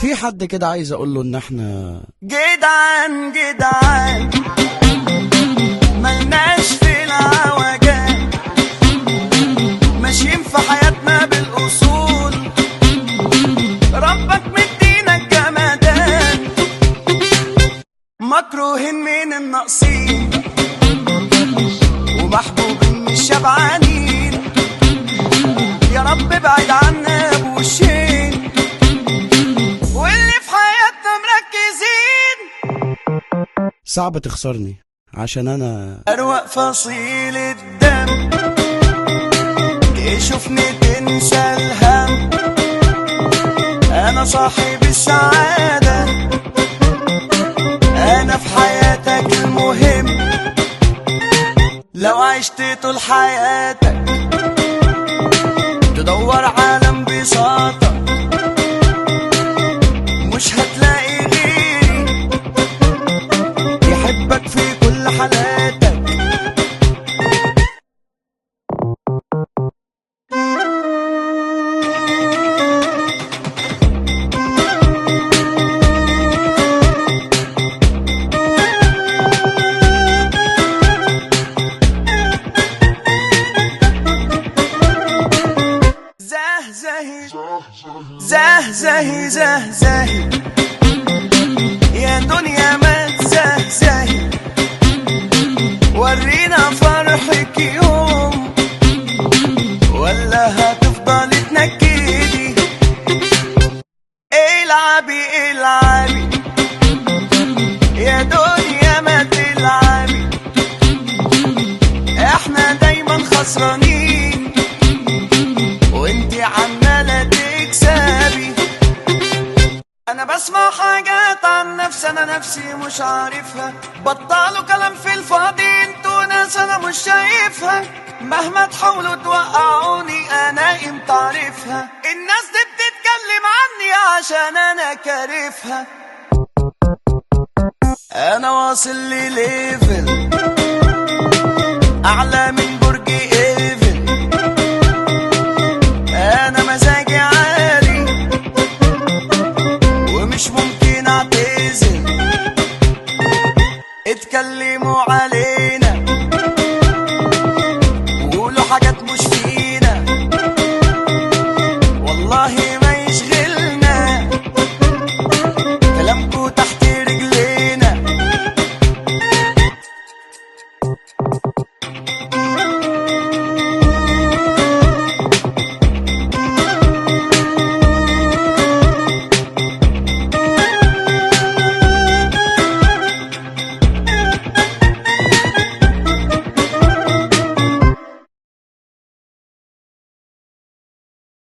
في حد كده عايز اقول له ان احنا جدعان جدعان ملناش في العوجان ماشيين في حياتنا بالأصول ربك مدينا الجمدان مكروهين من الناقصين ومحبوبين من الشبعانين يا رب ابعد عنا بوشين واللي في حياتنا مركزين صعب تخسرني عشان انا أروق فصيل الدم تشوفني تنسى الهم أنا صاحب السعادة أنا في حياتك المهم لو عشت طول حياتك تدور عالم بساطة مش هتلاقي غيري يحبك في كل حالاتك زهزهي زهزهي زهزهي يا دنيا ما تزهزهي ورينا فرحك يوم ولا هتفضلي تنكدي العبي العبي يا دنيا ما تلعبي احنا دايما خسرانين وانتي عمالة تكسبي انا بسمع حاجات عن نفسي انا نفسي مش عارفها بطلوا كلام في الفاضي انتوا ناس انا مش شايفها مهما تحاولوا توقعوني انا امتى عارفها الناس دي بتتكلم عني عشان انا كارفها انا واصل لليفل اعلى من